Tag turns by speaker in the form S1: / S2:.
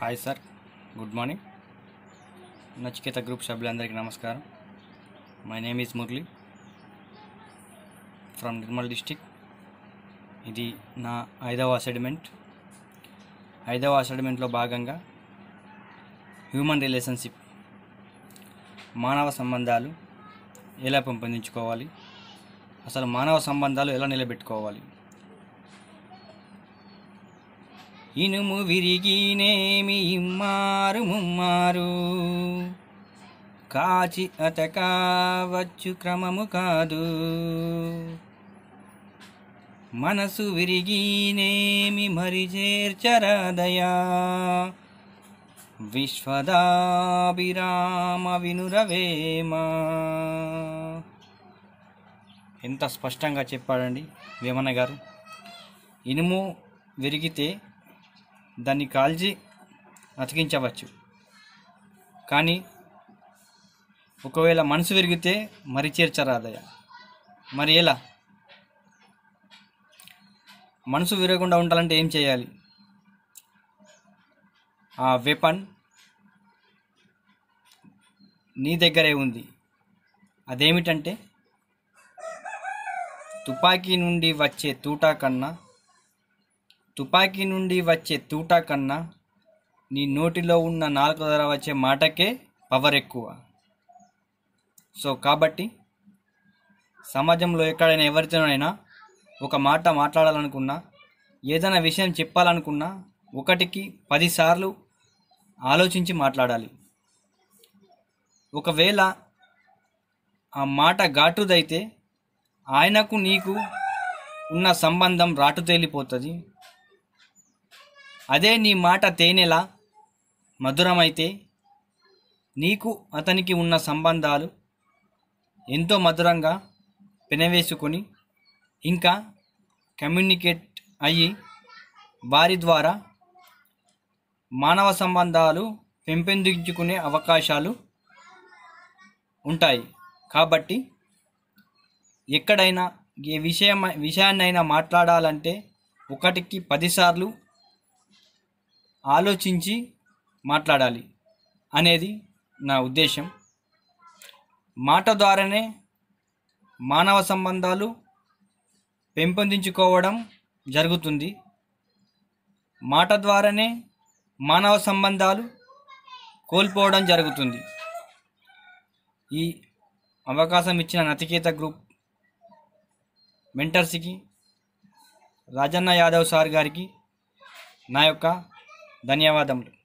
S1: hi sir good morning Nachiketa group సభ్యులందరికీ నమస్కారం my name is Murali from Nirmal district ఇది నా ఐదవ అసైన్మెంట్ ఐదవ అసైన్మెంట్లో భాగంగా హ్యూమన్ రిలేషన్షిప్ మానవ సంబంధాలు ఎలా పెంపొందించుకోవాలి అసలు మానవ సంబంధాలు ఎలా నిలబెట్టుకోవాలి ఇనుము విరిగినేమి ఇమ్మారు ముమ్మారు కాచి అతకావచ్చు క్రమము కాదు మనసు విరిగినేమి మరి చేర్చరాదయా విశ్వదాభిరామ వినురవేమా ఎంత స్పష్టంగా చెప్పాడండి వేమన్న గారు ఇనుము విరిగితే దాన్ని కాల్చి అతికించవచ్చు కానీ ఒకవేళ మనసు విరిగితే మరి చేర్చరాదయ మరి ఎలా మనసు విరగకుండా ఉండాలంటే ఏం చేయాలి ఆ వెపన్ నీ దగ్గరే ఉంది అదేమిటంటే తుపాకీ నుండి వచ్చే తూటా కన్నా తుపాకీ నుండి వచ్చే తూటా కన్నా నీ నోటిలో ఉన్న నాలుగు ద్వారా వచ్చే మాటకే పవర్ ఎక్కువ సో కాబట్టి సమాజంలో ఎక్కడైనా ఎవరితోనైనా ఒక మాట మాట్లాడాలనుకున్నా ఏదైనా విషయం చెప్పాలనుకున్నా ఒకటికి పదిసార్లు ఆలోచించి మాట్లాడాలి ఒకవేళ ఆ మాట ఘాటుదైతే ఆయనకు నీకు ఉన్న సంబంధం రాటు తేలిపోతుంది అదే నీ మాట తేనెలా మధురమైతే నీకు అతనికి ఉన్న సంబంధాలు ఎంతో మధురంగా పెనవేసుకొని ఇంకా కమ్యూనికేట్ అయ్యి వారి ద్వారా మానవ సంబంధాలు పెంపొందించుకునే అవకాశాలు ఉంటాయి కాబట్టి ఎక్కడైనా ఏ విషయం విషయాన్నైనా మాట్లాడాలంటే ఒకటికి పదిసార్లు ఆలోచించి మాట్లాడాలి అనేది నా ఉద్దేశం మాట ద్వారానే మానవ సంబంధాలు పెంపొందించుకోవడం జరుగుతుంది మాట ద్వారానే మానవ సంబంధాలు కోల్పోవడం జరుగుతుంది ఈ అవకాశం ఇచ్చిన నతికేత గ్రూప్ మెంటర్స్కి రాజన్న యాదవ్ సార్ గారికి నా యొక్క ధన్యవాదములు